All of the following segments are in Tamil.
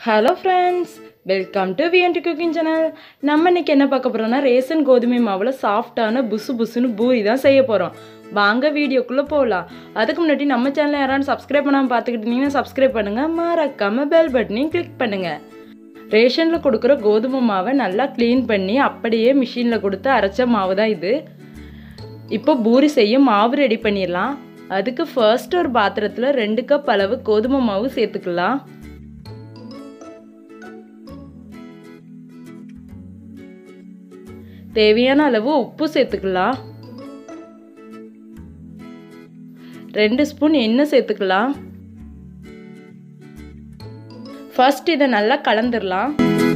hello friends welcome to VND cooking channel நம்ம இன்னைக்கு என்ன பார்க்க போகிறோம்னா ரேசன் கோதுமை மாவில் சாஃப்டான புசு புசுன்னு பூரி தான் செய்ய போகிறோம் வாங்க வீடியோக்குள்ளே போகலாம் அதுக்கு முன்னாடி நம்ம சேனலை யாராவது சப்ஸ்கிரைப் பண்ணாமல் பார்த்துக்கிட்டு இருந்தீங்கன்னா சப்ஸ்கிரைப் பண்ணுங்கள் மறக்காமல் பெல் பட்டனையும் கிளிக் பண்ணுங்கள் ரேஷனில் கொடுக்குற கோதுமை மாவை நல்லா க்ளீன் பண்ணி அப்படியே மிஷினில் கொடுத்து அரைச்ச மாவு தான் இது இப்போ பூரி செய்ய மாவு ரெடி பண்ணிடலாம் அதுக்கு ஃபர்ஸ்ட் ஒரு பாத்திரத்தில் ரெண்டு கப் அளவு கோதுமை மாவு சேர்த்துக்கலாம் தேவையான அளவு உப்பு சேர்த்துக்கலாம் ரெண்டு ஸ்பூன் எண்ணெய் சேர்த்துக்கலாம் ஃபர்ஸ்ட் இதை நல்லா கலந்துடலாம்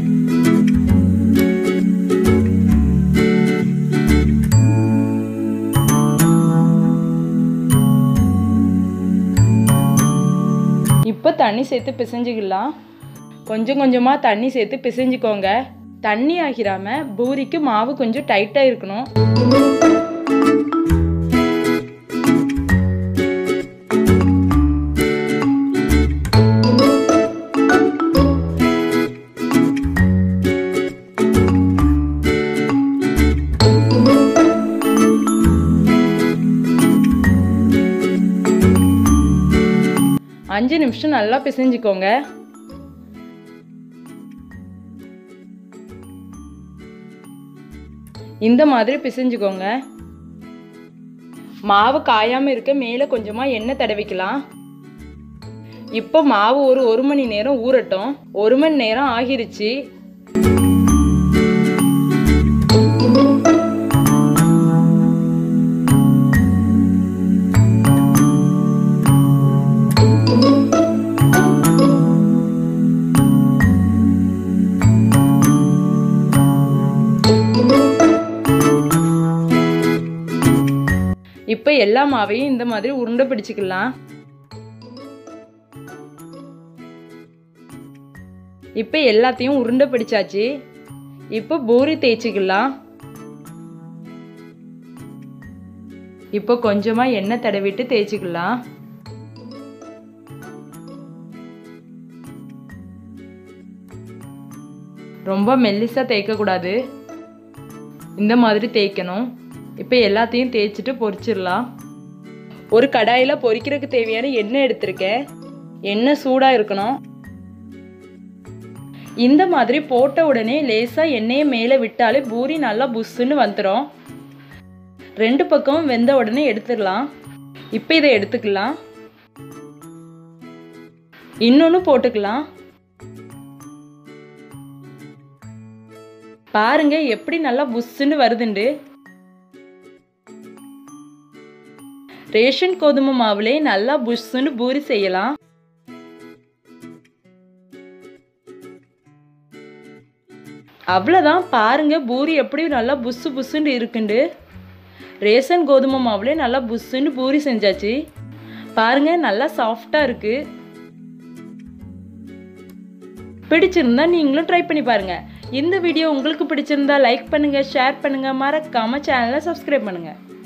இப்போ தண்ணி சேர்த்து பிசைஞ்சிக்கலாம் கொஞ்சம் கொஞ்சமாக தண்ணி சேர்த்து பிசைஞ்சிக்கோங்க தண்ணி ஆகிராம பூரிக்கு மாவு கொஞ்சம் டைட்டாக இருக்கணும் அஞ்சு நிமிஷம் நல்லா பிசைஞ்சுக்கோங்க இந்த மாதிரி பிசைஞ்சுக்கோங்க மாவு காயாமல் இருக்க மேலே கொஞ்சமாக எண்ணெய் தடவிக்கலாம் இப்போ மாவு ஒரு ஒரு மணி நேரம் ஊறட்டும் ஒரு மணி நேரம் ஆகிருச்சு இப்போ எல்லா மாவையும் இந்த மாதிரி உருண்டை பிடிச்சிக்கலாம் இப்போ எல்லாத்தையும் உருண்டை பிடிச்சாச்சு இப்போ பூரி தேய்ச்சிக்கலாம் இப்போ கொஞ்சமாக எண்ணெய் தடவிட்டு தேய்ச்சிக்கலாம் ரொம்ப மெல்லிஸாக தேய்க்கக்கூடாது இந்த மாதிரி தேய்க்கணும் இப்போ எல்லாத்தையும் தேய்ச்சிட்டு பொரிச்சிடலாம் ஒரு கடாயில் பொரிக்கிறதுக்கு தேவையான எண்ணெய் எடுத்திருக்கேன் எண்ணெய் சூடாக இருக்கணும் இந்த மாதிரி போட்ட உடனே லேசாக எண்ணெயை மேலே விட்டாலே பூரி நல்லா புஷ்ஷுன்னு வந்துடும் ரெண்டு பக்கமும் வெந்த உடனே எடுத்துடலாம் இப்போ இதை எடுத்துக்கலாம் இன்னொன்று போட்டுக்கலாம் பாருங்க எப்படி நல்லா புஷ்ஷுன்னு வருதுண்டு ரேஷன் கோதுமை மாவுலே நல்லா புஷ்ஷுன்னு பூரி செய்யலாம் அவ்வளோதான் பாருங்க பூரி எப்படி நல்லா புஷ்ஷு புஷ்ஷுன்னு இருக்குண்டு ரேஷன் கோதுமை மாவுலே நல்லா புஷ்ஷுன்னு பூரி செஞ்சாச்சு பாருங்க நல்லா சாஃப்டாக இருக்கு பிடிச்சிருந்தா நீங்களும் ட்ரை பண்ணி பாருங்க இந்த வீடியோ உங்களுக்கு பிடிச்சிருந்தா லைக் பண்ணுங்க ஷேர் பண்ணுங்க மறக்காம சேனலை சப்ஸ்கிரைப் பண்ணுங்க